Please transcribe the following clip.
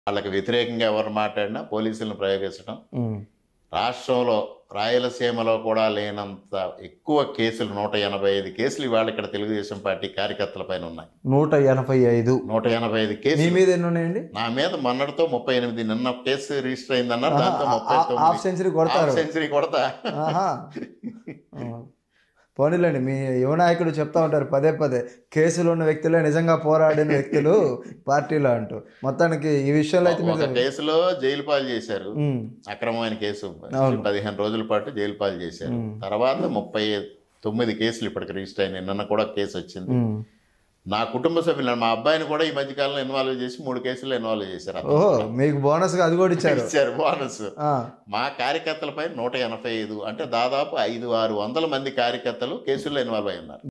వాళ్ళకి వ్యతిరేకంగా ఎవరు మాట్లాడినా పోలీసులను ప్రయోగించడం ఉమ్. రాష్ట్రంలో రాయలసీమలో కూడా లేనంత ఎక్కువ కేసులు నూట ఎనభై ఐదు కేసులు ఇవాళ ఇక్కడ తెలుగుదేశం పార్టీ కార్యకర్తల పైన ఉన్నాయి నూట ఎనభై ఐదు నూట ఎనభై ఐదు మీ కేసులు మీద ఎన్ని ఉన్నాయండి నా మీద మొన్నటితో ముప్పై ఎనిమిది నిన్న కేసు రిజిస్టర్ అయిందన్నారు దాంతో ముప్పై హాఫ్ తొమ్మిది సెంచరీ కొడతారు సెంచరీ కొడతా ఆహా ఆ. పోనీలేండి మీ యువ నాయకుడు చెప్తా ఉంటారు పదే పదే కేసులు ఉన్న వ్యక్తులే నిజంగా పోరాడిన వ్యక్తులు పార్టీలో అంటూ మొత్తానికి ఈ విషయంలో అయితే ఒక మీరు కేసులో జైలు పాలు చేశారు ఉమ్, అక్రమమైన కేసు అవును. పదిహేను రోజుల పాటు జైలు పాలు చేశారు ఉమ్. తర్వాత ముప్పై తొమ్మిది కేసులు ఇప్పటికి రిజిస్టర్ అయినాయి నిన్న కూడా కేసు వచ్చింది ఉమ్. నా కుటుంబ సభ్యులు మా అబ్బాయిని కూడా ఈ మధ్య కాలంలో ఇన్వాల్వ్ చేసి మూడు కేసులు ఇన్వాల్వ్ చేశారు అతను ఓహో కూడా. మీకు బోనస్ గా అది కూడా ఇచ్చారు ఇచ్చారు బోనస్ ఆ, మా కార్యకర్తలపై నూట ఎనభై ఐదు అంటే దాదాపు ఐదు ఆరు వందల మంది కార్యకర్తలు కేసుల్లో ఇన్వాల్వ్ అయి ఉన్నారు